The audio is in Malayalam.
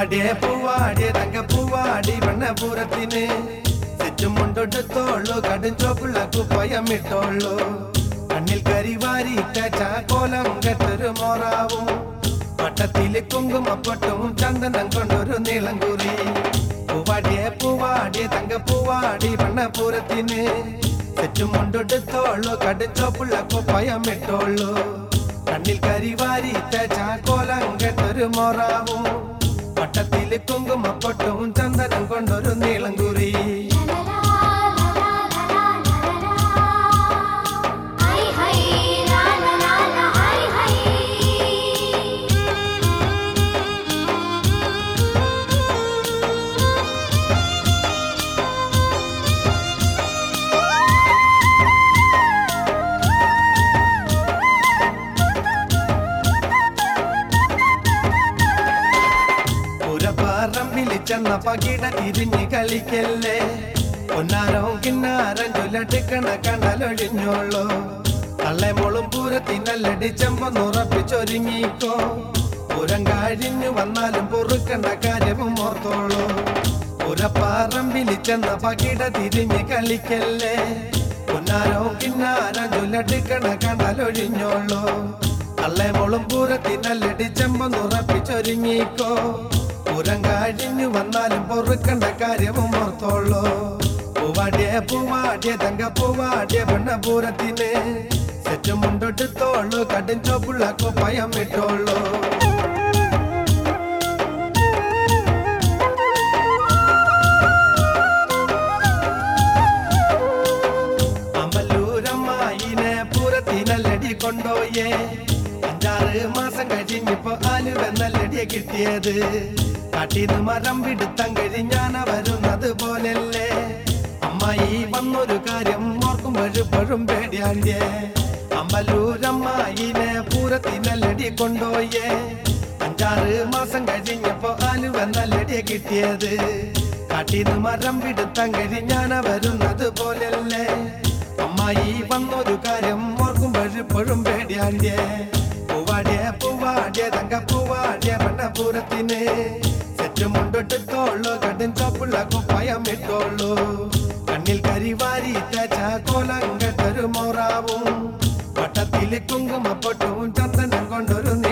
പൂവാടിയെ പൂവാടിയെ തങ്ക പൂവാടി വണ്ണപൂരത്തിന് ചുറ്റും മുണ്ടൊടുത്തോളൂ കടും ചോപ്പുള്ള കുപ്പയമിട്ടോളൂ കണ്ണിൽ കരിവാരിട്ട ചാക്കോലം കെട്ടൊരു മോറാവും വട്ടത്തില് കുങ്കുമപ്പൊട്ടും ചന്ദനം കൊണ്ടൊരു നീളം കുറി പൂവാടിയെ പൂവാടിയെ തങ്ക പൂവാടി വണ്ണപൂരത്തിന് ചുറ്റും മുണ്ടൊടുത്തോളൂ കടും ചോപ്പുള്ള കുപ്പയമിട്ടോളൂ കണ്ണിൽ കരിവാരിട്ട ചാക്കോലം കെട്ടൊരു മോറാവും വട്ടത്തില് കുങ്കുമപ്പൊട്ടും ചന്ദനം കൊണ്ടൊരു നീളം കുറി ഹൈ ഹൈ ലാ ലാ ലാ ലാ ഹൈ ഹൈ പുരപ്പാറമ്പിൽ ചെന്ന പകിട തിരിഞ്ഞ് കളിക്കല്ലേ പൊന്നാരവും കിന്നാരം ചൊല്ലട്ടിക്കണ കണ്ടലൊഴിഞ്ഞോളൂ തള്ളെ മോളും പൂരത്തിനല്ലടി ചെമ്പൊന്നുറപ്പിച്ചൊരുങ്ങിക്കോ പുരം കഴിഞ്ഞു വന്നാലും പൊറുക്കണ്ട കാര്യവും ഓർത്തോളൂ പുരപ്പാറമ്പിൽ ചെന്ന പകിട തിരിഞ്ഞ് കളിക്കല്ലേ പൊന്നാരവും കിന്നാരം ചൊല്ലട്ടിക്കണ കണ്ടലൊഴിഞ്ഞോളൂ തള്ളെ മോളും പൂരത്തിനല്ലടി ചെമ്പൊന്നുറപ്പിച്ചൊരുങ്ങിക്കോ പൂരം കഴിഞ്ഞു വന്നാലും പൊറുക്കണ്ട കാര്യവും ഓർത്തോളൂ പൂവാടിയ പൂവാടിയ തങ്ക പൂവാടിയ പെണ്ണപൂരത്തിന് സെറ്റും മുണ്ടൊടുത്തോളൂ കടും ചോപ്പുള്ള കൊപ്പയം ഇട്ടോളൂ അമ്പലൂരമ്മായിനെ പൂരത്തിനല്ലടി കൊണ്ടോയേ അഞ്ചാറ് മാസം കഴിഞ്ഞിപ്പോ ആലുവെന്നല്ലടിയെ കിട്ടിയത് കാട്ടീന്ന് മരം പിടുത്തം കഴിഞ്ഞാന വരുന്നത് പോലല്ലേ അമ്മായി വന്നൊരു കാര്യം ഓർക്കുമ്പോഴും പേടിയാണ്ടിയേ അമ്പലൂരമ്മായിനെ പൂരത്തിനല്ലടി കൊണ്ടോയേ അഞ്ചാറ് മാസം കഴിഞ്ഞപ്പോ ആലുവെന്നല്ലടിയെ കിട്ടിയത് കാട്ടീന്ന് മരം പിടുത്തം കഴിഞ്ഞാന വരുന്നത് പോലല്ലേ അമ്മായി വന്നൊരു കാര്യം ഓർക്കുമ്പോഴും പേടിയാണ്ടിയേ പൂവാടിയ പൂവാടിയ തങ്ക പൂവാടിയ വണ്ണപൂരത്തിന് സെറ്റും മുണ്ടൊട്ടിത്തോളൂ കടും ചോപ്പുള്ള കുപ്പയം ഇട്ടോളൂ കണ്ണിൽ കരിവാരിട്ട ചാക്കോലം കെട്ടൊരു മോറാവും വട്ടത്തില് കുങ്കുമപ്പൊട്ടും ചന്ദനം കൊണ്ടൊരു